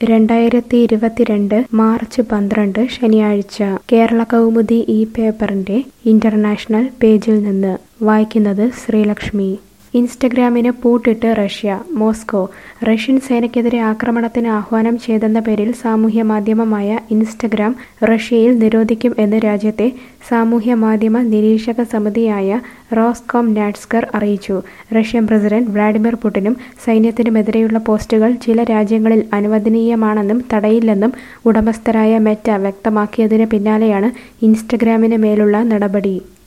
രണ്ടായിരത്തി ഇരുപത്തിരണ്ട് മാർച്ച് പന്ത്രണ്ട് ശനിയാഴ്ച കേരള കൗമുദി ഈ പേപ്പറിന്റെ ഇന്റർനാഷണൽ പേജിൽ നിന്ന് വായിക്കുന്നത് ശ്രീലക്ഷ്മി ഇൻസ്റ്റഗ്രാമിന് പൂട്ടിട്ട് റഷ്യ മോസ്കോ റഷ്യൻ സേനയ്ക്കെതിരെ ആക്രമണത്തിന് ആഹ്വാനം ചെയ്തെന്ന പേരിൽ സാമൂഹ്യ മാധ്യമമായ ഇൻസ്റ്റഗ്രാം റഷ്യയിൽ നിരോധിക്കും എന്ന് രാജ്യത്തെ സാമൂഹ്യ മാധ്യമ നിരീക്ഷക സമിതിയായ റോസ്കോം നാറ്റ്സ്കർ അറിയിച്ചു റഷ്യൻ പ്രസിഡന്റ് വ്ളാഡിമിർ പുടിനും സൈന്യത്തിനുമെതിരെയുള്ള പോസ്റ്റുകൾ ചില രാജ്യങ്ങളിൽ അനുവദനീയമാണെന്നും തടയില്ലെന്നും ഉടമസ്ഥരായ മെറ്റ വ്യക്തമാക്കിയതിന് പിന്നാലെയാണ് ഇൻസ്റ്റഗ്രാമിന് മേലുള്ള നടപടി